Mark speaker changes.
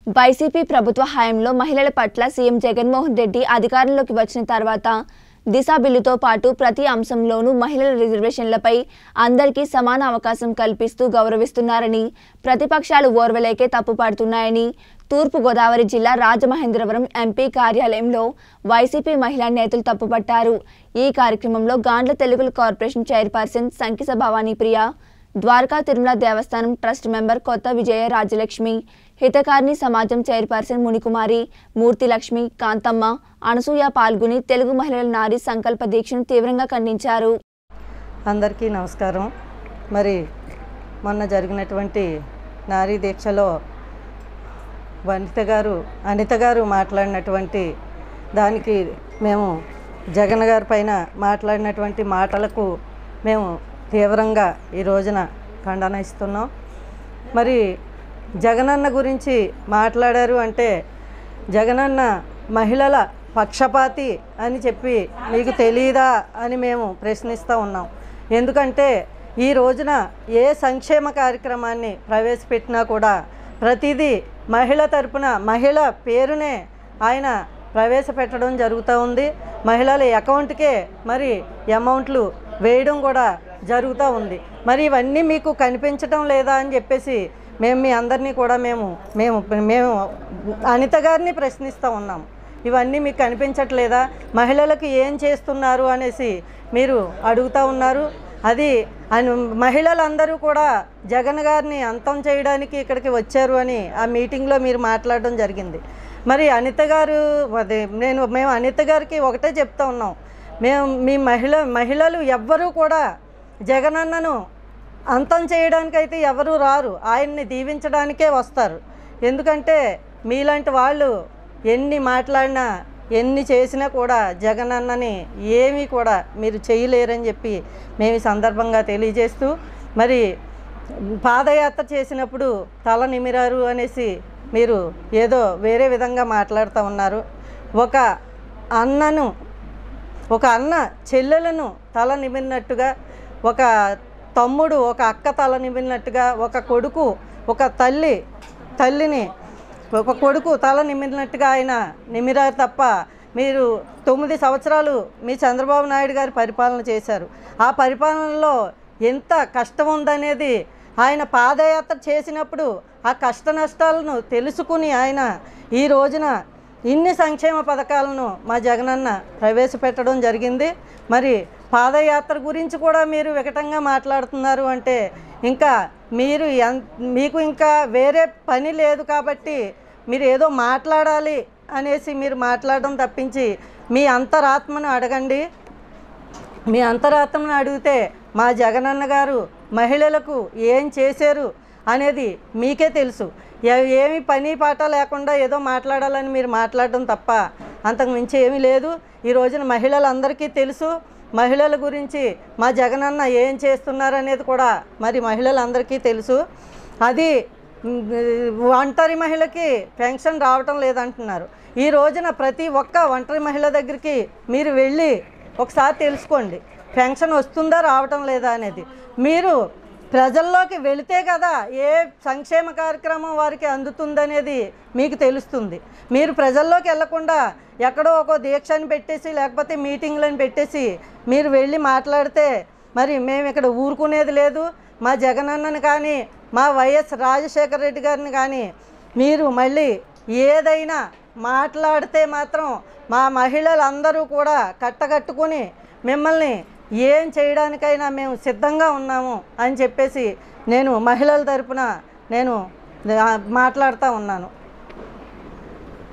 Speaker 1: YCP ప్రభుత్వ హయాంలో మహిళల పట్ల సీఎం జగన్మోహన్ రెడ్డి అధికారంలోకి వచ్చిన తర్వాత దిశ బిల్లుతో పాటు ప్రతి అంశంలోనూ మహిళల రిజర్వేషన్లపై అందరికీ సమాన అవకాశం కల్పిస్తూ గౌరవిస్తున్నారని ప్రతిపక్షాలు ఓర్వలేకే తప్పుపడుతున్నాయని తూర్పుగోదావరి జిల్లా రాజమహేంద్రవరం ఎంపీ కార్యాలయంలో వైసీపీ మహిళా నేతలు తప్పుపట్టారు ఈ కార్యక్రమంలో గాండ్ల తెలుగుల corporation chairperson Sankisa Bhavani Priya Dwaraka Tirumala Devasthanam trust member కొత్త విజయ రాజలక్ష్మి హితకారిణి సమాజం చైర్పర్సన్ మునికుమారి మూర్తి లక్ష్మి కాంతమ్మ అనసూయ పాల్గొని తెలుగు మహిళల నారీ సంకల్ప దీక్షను తీవ్రంగా ఖండించారు
Speaker 2: అందరికీ నమస్కారం మరి మొన్న జరిగినటువంటి నారీ దీక్షలో వనిత గారు అనిత గారు మాట్లాడినటువంటి దానికి మేము జగన్ గారి పైన మాట్లాడినటువంటి మాటలకు మేము తీవ్రంగా ఈ రోజున ఖండన ఇస్తున్నాం మరి జగనన్న గురించి మాట్లాడారు అంటే జగనన్న మహిళల పక్షపాతి అని చెప్పి మీకు తెలియదా అని మేము ప్రశ్నిస్తూ ఉన్నాం ఎందుకంటే ఈ రోజున ఏ సంక్షేమ కార్యక్రమాన్ని ప్రవేశపెట్టినా కూడా ప్రతిదీ మహిళ తరపున మహిళ పేరునే ఆయన ప్రవేశపెట్టడం జరుగుతూ ఉంది మహిళల అకౌంట్కే మరి అమౌంట్లు వేయడం కూడా జరుగుతూ ఉంది మరి ఇవన్నీ మీకు కనిపించడం లేదా అని చెప్పేసి మేము మీ అందరినీ కూడా మేము మేము మేము అనిత గారిని ప్రశ్నిస్తూ ఉన్నాం ఇవన్నీ మీకు కనిపించట్లేదా మహిళలకు ఏం చేస్తున్నారు అనేసి మీరు అడుగుతూ ఉన్నారు అది అను మహిళలందరూ కూడా జగన్ గారిని అంతం చేయడానికి ఇక్కడికి వచ్చారు అని ఆ మీటింగ్లో మీరు మాట్లాడడం జరిగింది మరి అనిత గారు అదే నేను మేము అనిత గారికి ఒకటే చెప్తా ఉన్నాం మేము మీ మహిళ మహిళలు ఎవ్వరూ కూడా జగనన్నను అంతం చేయడానికైతే ఎవరు రారు ఆయన్ని దీవించడానికే వస్తారు ఎందుకంటే మీలాంటి వాళ్ళు ఎన్ని మాట్లాడినా ఎన్ని చేసినా కూడా జగనన్నని ఏమీ కూడా మీరు చేయలేరని చెప్పి మేము ఈ సందర్భంగా తెలియజేస్తూ మరి పాదయాత్ర చేసినప్పుడు తల నిమిరారు అనేసి మీరు ఏదో వేరే విధంగా మాట్లాడుతూ ఉన్నారు ఒక అన్నను ఒక అన్న చెల్లెలను తల నిమిరినట్టుగా ఒక తమ్ముడు ఒక అక్క తల నిమిరినట్టుగా ఒక కొడుకు ఒక తల్లి తల్లిని ఒక కొడుకు తల నిమిరినట్టుగా ఆయన నిమిరారు తప్ప మీరు తొమ్మిది సంవత్సరాలు మీ చంద్రబాబు నాయుడు గారి పరిపాలన చేశారు ఆ పరిపాలనలో ఎంత కష్టం ఉందనేది ఆయన పాదయాత్ర చేసినప్పుడు ఆ కష్ట నష్టాలను తెలుసుకుని ఆయన ఈ రోజున ఇన్ని సంక్షేమ పథకాలను మా జగనన్న ప్రవేశపెట్టడం జరిగింది మరి పాదయాత్ర గురించి కూడా మీరు వికటంగా మాట్లాడుతున్నారు అంటే ఇంకా మీరు ఎన్ మీకు ఇంకా వేరే పని లేదు కాబట్టి మీరు ఏదో మాట్లాడాలి అనేసి మీరు మాట్లాడడం తప్పించి మీ అంతరాత్మను అడగండి మీ అంతరాత్మను అడిగితే మా జగనన్న గారు మహిళలకు ఏం చేశారు అనేది మీకే తెలుసు ఏ- ఏమి పని పాట లేకుండా ఏదో మాట్లాడాలని మీరు మాట్లాడడం తప్ప అంతకు మించి ఏమీ లేదు ఈ రోజున మహిళలందరికీ తెలుసు మహిళల గురించి మా జగనన్న ఏం చేస్తున్నారు అనేది కూడా మరి మహిళలందరికీ తెలుసు అది మ్, ఒంటరి మహిళకి పెన్షన్ రావటం లేదంటున్నారు ఈ రోజున ప్రతి ఒక్క ఒంటరి మహిళ దగ్గరికి మీరు వెళ్ళి ఒకసారి తెలుసుకోండి పెన్షన్ వస్తుందా రావటం లేదా అనేది మీరు ప్రజల్లోకి వెళితే కదా ఏ సంక్షేమ కార్యక్రమం వారికి అందుతుందనేది మీకు తెలుస్తుంది మీరు ప్రజల్లోకి వెళ్లకుండా ఎక్కడో ఒక దీక్షని పెట్టేసి లేకపోతే మీటింగ్లను పెట్టేసి మీరు వెళ్ళి మాట్లాడితే మరి మేము ఇక్కడ ఊరుకునేది లేదు మా జగనన్నని కానీ మా వైఎస్ రాజశేఖర రెడ్డి గారిని కానీ మీరు మళ్ళీ ఏదైనా మాట్లాడితే మాత్రం మా మహిళలందరూ కూడా కట్టకట్టుకుని మిమ్మల్ని ఏం చేయడానికైనా మేము సిద్ధంగా ఉన్నాము అని చెప్పేసి నేను మహిళల తరపున నేను ఆ, మాట్లాడుతూ ఉన్నాను